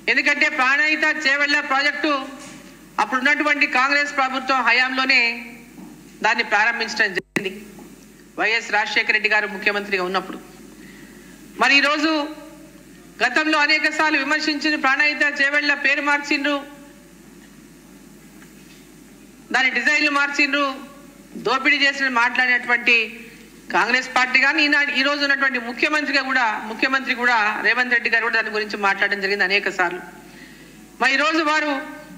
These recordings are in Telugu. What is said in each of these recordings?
ఎందుకంటే ప్రాణహిత చేవెళ్ళ ప్రాజెక్టు అప్పుడు ఉన్నటువంటి కాంగ్రెస్ ప్రభుత్వం హయాంలోనే దాన్ని ప్రారంభించడం జరిగింది వైఎస్ రాజశేఖర రెడ్డి గారు ముఖ్యమంత్రిగా ఉన్నప్పుడు మరి ఈరోజు గతంలో అనేక సార్లు విమర్శించిన ప్రాణహిత చేవెళ్ళ పేరు మార్చిండ్రు దాని డిజైన్లు మార్చిండ్రు దోపిడీ చేసిన మాట్లాడినటువంటి కాంగ్రెస్ పార్టీ కానీ ఈనాడు ఈ రోజు ఉన్నటువంటి ముఖ్యమంత్రిగా కూడా ముఖ్యమంత్రి కూడా రేవంత్ రెడ్డి గారు కూడా దాని గురించి మాట్లాడడం జరిగింది అనేక సార్లు మరి ఈరోజు వారు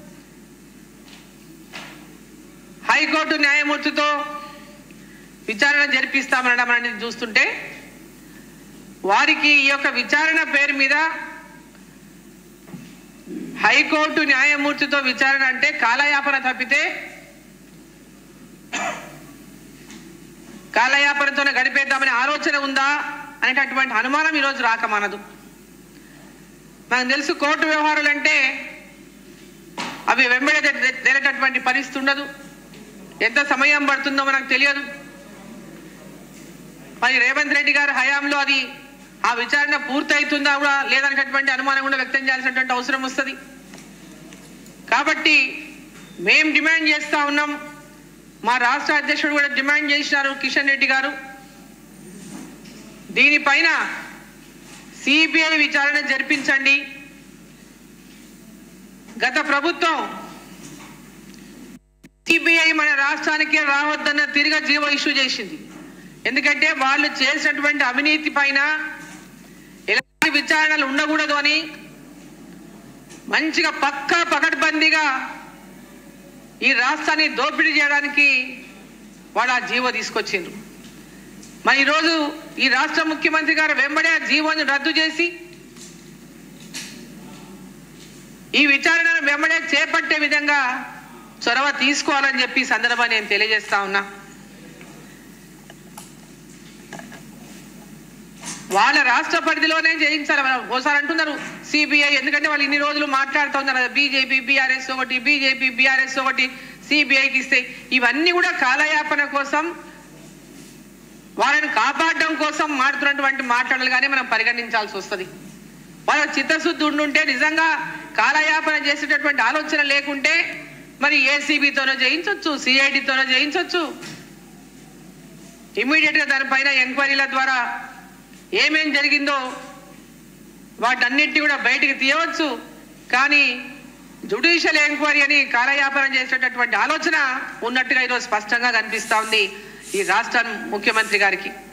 హైకోర్టు న్యాయమూర్తితో విచారణ జరిపిస్తామనడం అనేది చూస్తుంటే వారికి ఈ యొక్క విచారణ పేరు మీద హైకోర్టు న్యాయమూర్తితో విచారణ అంటే కాలయాపన తప్పితే కాలయాపనతోనే గడిపేద్దామనే ఆలోచన ఉందా అనేటటువంటి అనుమానం ఈరోజు రాకమానదు మనకు తెలుసు కోర్టు వ్యవహారాలు అంటే అవి వెంబడి తేలేటటువంటి పరిస్థితి ఉండదు ఎంత సమయం పడుతుందో మనకు తెలియదు మరి రేవంత్ రెడ్డి గారి హయాంలో అది ఆ విచారణ పూర్తవుతుందా కూడా లేదనేటటువంటి అనుమానం కూడా వ్యక్తం చేయాల్సినటువంటి అవసరం వస్తుంది కాబట్టి మేం డిమాండ్ చేస్తా ఉన్నాం మా రాష్ట్ర అధ్యక్షుడు కూడా డిమాండ్ చేసినారు కిషన్ రెడ్డి గారు దీనిపైన సిబిఐ విచారణ జరిపించండి గత ప్రభుత్వం సిబిఐ మన రాష్ట్రానికి రావద్దన్న తిరిగి జీవో ఇష్యూ చేసింది ఎందుకంటే వాళ్ళు చేసినటువంటి అవినీతి పైన ఎలాంటి విచారణలు ఉండకూడదు అని మంచిగా పక్కా పకడ్బందీగా ఈ రాష్ట్రాన్ని దోపిడీ చేయడానికి వాళ్ళు ఆ జీవో తీసుకొచ్చిండ్రు మరి ఈరోజు ఈ రాష్ట్ర ముఖ్యమంత్రి గారు వెంబడే ఆ జీవోని రద్దు చేసి ఈ విచారణను వెంబడే చేపట్టే విధంగా చొరవ తీసుకోవాలని చెప్పి ఈ సందర్భాన్ని నేను తెలియజేస్తా ఉన్నా వాళ్ళ రాష్ట్ర పరిధిలోనే చేయించాలి మనం ఓసారి అంటున్నారు సిబిఐ ఎందుకంటే వాళ్ళు ఇన్ని రోజులు మాట్లాడుతూ ఉన్నారు బీజేపీ బీఆర్ఎస్ ఒకటి బీజేపీ బీఆర్ఎస్ ఒకటి సిబిఐకి ఇస్తే ఇవన్నీ కూడా కాలయాపన కోసం వాళ్ళని కాపాడడం కోసం మాడుతున్నటువంటి మాట్లాడలు కానీ మనం పరిగణించాల్సి వస్తుంది వాళ్ళ చిత్తశుద్ధి ఉండుంటే నిజంగా కాలయాపన చేసేటటువంటి ఆలోచన లేకుంటే మరి ఏసీబీతోనో చేయించవచ్చు సిఐడితోనో చేయించవచ్చు ఇమ్మీడియట్గా దానిపైన ఎంక్వైరీల ద్వారా ఏమేం జరిగిందో వాటన్నిటిని కూడా బయటికి తీయవచ్చు కానీ జుడిషియల్ ఎంక్వైరీ అని కాలయాపన చేసేటటువంటి ఆలోచన ఉన్నట్టుగా ఈరోజు స్పష్టంగా కనిపిస్తా ఉంది ఈ రాష్ట్ర ముఖ్యమంత్రి గారికి